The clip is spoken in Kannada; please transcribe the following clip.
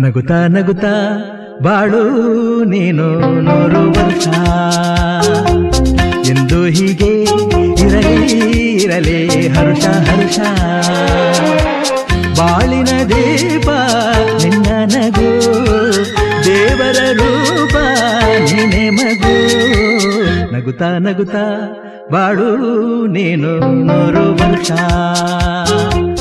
ನಗುತ್ತಾ ನಗುತ್ತಾ ಬಾಳು ನೀನು ನೂರು ವರ್ಷ ಎಂದು ಹೀಗೆ ಇರಲಿ ಇರಲಿ ಹರ್ಷ ಹರ್ಷ ಬಾಳಿನ ದೀಪ ನಿನ್ನ ನಗು ದೇವರ ರೂಪ ನೀನೆ ಮಗು ನಗುತ್ತಾ ನಗುತ್ತಾ ಬಾಳು ನೀನು ನೂರು ವರ್ಷ